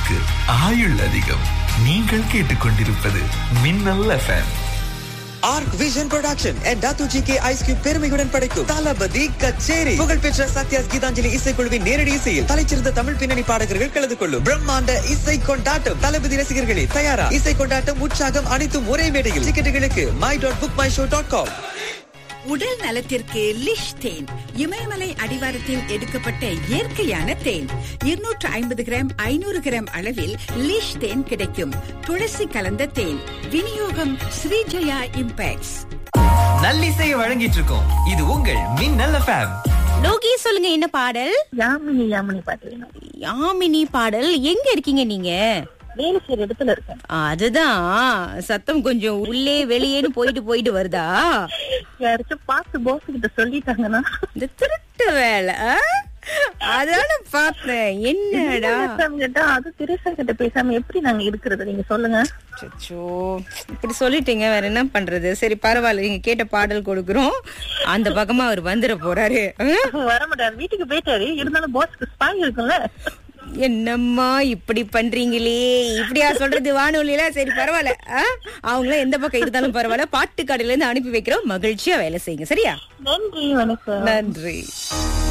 நாவுக்கு ஆயுள் அதிகம் நீங்கள் கேட்டுக்கொண்டிருப்பது Minnal FM arc vision production and டாத்து ஜி கே ஐஸ் கியூப் பெருமையுடன் படைக்கும் தளபதி கச்சேரி புகழ்பெற்ற சத்யாஸ் கீதாஞ்சலி இசைக்குழுவின் நேரடி இசையில் தலைச்சிறந்த தமிழ் பின்னணி பாடகர்கள் கலந்து கொள்ளும் பிரம்மாண்ட இசை கொண்டாட்டம் தளபதி ரசிகர்களே தயாரா இசை கொண்டாட்டம் உற்சாகம் அனைத்தும் ஒரே மேடையில் டிக்கெட்டுகளுக்கு my dot book my show dot com உடல் நலத்திற்கு லிஷ் தேன் இமயமலை அடிவாரத்தில் எடுக்கப்பட்ட இயற்கையான தேன் இருநூற்று ஐம்பது கிராம் ஐநூறு கிராம் அளவில் லிஷ் தேன் கிடைக்கும் துளசி கலந்த தேன் விநியோகம் ஸ்ரீஜயா இம்பேக்ட்ஸ் நல்லிசையை வழங்கிட்டு இருக்கோம் இது உங்கள் மின்னல் எஃப்எம் லோகி சொல்லுங்க என்ன பாடல் யாமினி யாமினி பாட்டு வேணும் யாமினி பாடல் எங்க இருக்கீங்க நீங்க வேலை செய்யற இடத்துல இருக்கேன் அதுதான் சத்தம் கொஞ்சம் உள்ளே வெளியேன்னு போயிட்டு போயிட்டு வருதா யாராச்சும் பார்த்து போஸ் கிட்ட சொல்லிட்டாங்கன்னா இந்த திருட்டு வேலை ஆ? அதான பார்த்தேன் என்னடா பேசாம கேட்டா அது திரேசா கிட்ட பேசாம எப்படி நாங்க இருக்கிறது நீங்க சொல்லுங்க அச்சோ இப்படி சொல்லிட்டீங்க வேற என்ன பண்றது சரி பரவாயில்ல நீங்க கேட்ட பாடல் கொடுக்குறோம் அந்த பக்கமா அவர் வந்துட போறாரு ஆ? வர மாட்டாரு வீட்டுக்கு போயிட்டாரு இருந்தாலும் போஸ்க்கு ஸ்பாய் இருக்கும்ல என்னம்மா இப்படி பண்றீங்களே இப்படியா சொல்றது வானொலியில சரி பரவாயில்ல ஆ? அவங்களும் எந்த பக்கம் இருந்தாலும் பரவாயில்ல பாட்டு கடையில இருந்து அனுப்பி வைக்கிறோம் மகிழ்ச்சியா வேலை செய்யுங்க சரியா நன்றி வணக்கம் நன்றி